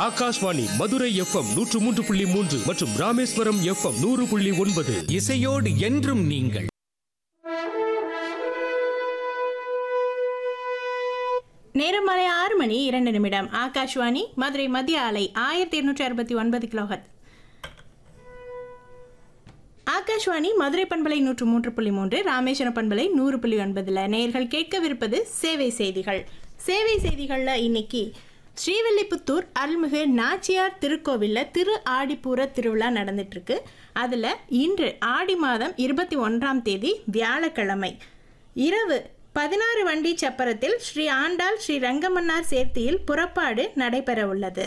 Akashvani Madurai FM நூற்று மூன்று புள்ளி மூன்று மற்றும் ராமேஸ்வரம் எஃப்எம் நூறு புள்ளி ஒன்பது இசையோடு என்றும் நீங்கள் நேரம் மாலை ஆறு மணி இரண்டு நிமிடம் ஆகாஷ்வாணி மதுரை மத்திய ஆலை ஆயிரத்தி இருநூற்றி அறுபத்தி ஒன்பது கிலோஹத் ஆகாஷ்வாணி மதுரை பண்பலை நூற்று மூன்று புள்ளி மூன்று ராமேஸ்வரம் பண்பலை நூறு புள்ளி ஒன்பதுல நேயர்கள் கேட்கவிருப்பது சேவை செய்திகள் சேவை செய்திகளில் இன்னைக்கு ஸ்ரீவில்லிபுத்தூர் அருள்மிகு நாச்சியார் திருக்கோவிலில் திரு ஆடிப்பூர திருவிழா நடந்துட்டு இருக்கு அதில் இன்று ஆடி மாதம் இருபத்தி ஒன்றாம் தேதி வியாழக்கிழமை இரவு பதினாறு வண்டி சப்பரத்தில் ஸ்ரீ ஆண்டாள் ஸ்ரீ ரங்கமன்னார் சேர்த்தியில் புறப்பாடு நடைபெற உள்ளது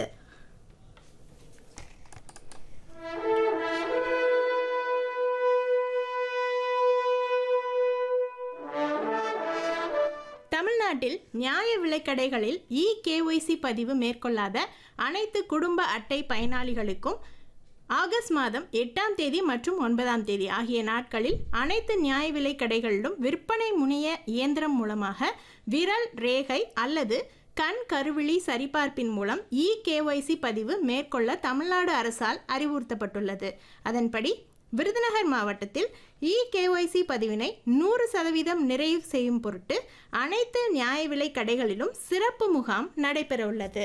தமிழ்நாட்டில் நியாய விலைக்கடைகளில் இ கேஒய்சி பதிவு மேற்கொள்ளாத அனைத்து குடும்ப அட்டை பயனாளிகளுக்கும் ஆகஸ்ட் மாதம் எட்டாம் தேதி மற்றும் ஒன்பதாம் தேதி ஆகிய நாட்களில் அனைத்து நியாய விலைக் கடைகளிலும் விற்பனை முனைய இயந்திரம் மூலமாக விரல் ரேகை அல்லது கண் கருவிழி சரிபார்ப்பின் மூலம் இ கேஒய்சி பதிவு மேற்கொள்ள தமிழ்நாடு அரசால் அறிவுறுத்தப்பட்டுள்ளது அதன்படி விருதுநகர் மாவட்டத்தில் இ கேஒய்சி பதிவினை நூறு சதவீதம் நிறைவு செய்யும் பொருட்டு அனைத்து நியாய விலைக் கடைகளிலும் சிறப்பு முகாம் நடைபெறவுள்ளது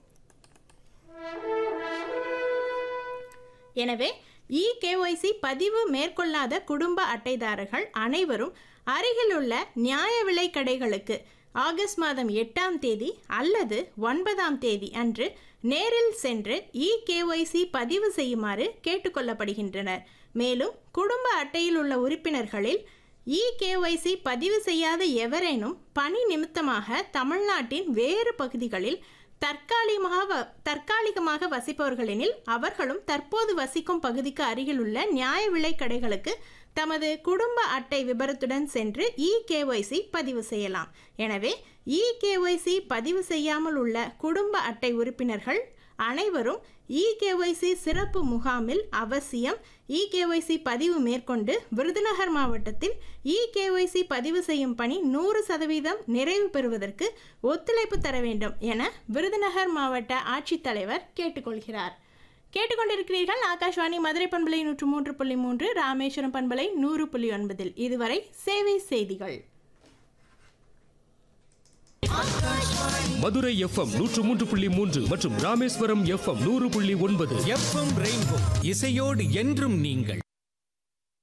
எனவே இ கேஒய்சி பதிவு மேற்கொள்ளாத குடும்ப அட்டைதாரர்கள் அனைவரும் அருகிலுள்ள நியாய விலைக் கடைகளுக்கு ஆகஸ்ட் மாதம் எட்டாம் தேதி அல்லது ஒன்பதாம் தேதி அன்று நேரில் சென்று இ கேஒய்சி பதிவு செய்யுமாறு கேட்டுக்கொள்ளப்படுகின்றனர் மேலும் குடும்ப அட்டையில் உள்ள உறுப்பினர்களில் இ கேஒய்சி பதிவு செய்யாத எவரேனும் பணி நிமித்தமாக தமிழ்நாட்டின் வேறு பகுதிகளில் தற்காலிகமாக வ- தற்காலிகமாக வசிப்பவர்களெனில் அவர்களும் தற்போது வசிக்கும் பகுதிக்கு அருகிலுள்ள நியாய விலைக் கடைகளுக்கு தமது குடும்ப அட்டை விபரத்துடன் சென்று இ கேஒய்சி பதிவு செய்யலாம் எனவே இ கேஒய்சி பதிவு செய்யாமல் உள்ள குடும்ப அட்டை உறுப்பினர்கள் அனைவரும் இ கேஒய்சி சிறப்பு முகாமில் அவசியம் இ கேஒய்சி பதிவு மேற்கொண்டு விருதுநகர் மாவட்டத்தில் இ கேஒய்சி பதிவு செய்யும் பணி நூறு சதவீதம் நிறைவு பெறுவதற்கு ஒத்துழைப்பு தர வேண்டும் என விருதுநகர் மாவட்ட ஆட்சித்தலைவர் கேட்டுக்கொள்கிறார் கேட்டுக்கொண்டிருக்கிறீர்கள் ஆகாஷ்வாணி மதுரை பண்பலை நூற்று மூன்று புள்ளி மூன்று ராமேஸ்வரம் பண்பலை நூறு புள்ளி ஒன்பதில் இதுவரை சேவை செய்திகள் மதுரை எஃப்எம் நூற்று மூன்று புள்ளி மூன்று மற்றும் ராமேஸ்வரம் எஃப்எம் நூறு புள்ளி ஒன்பது எஃப்எம் ரெயின்போ இசையோடு என்றும் நீங்கள்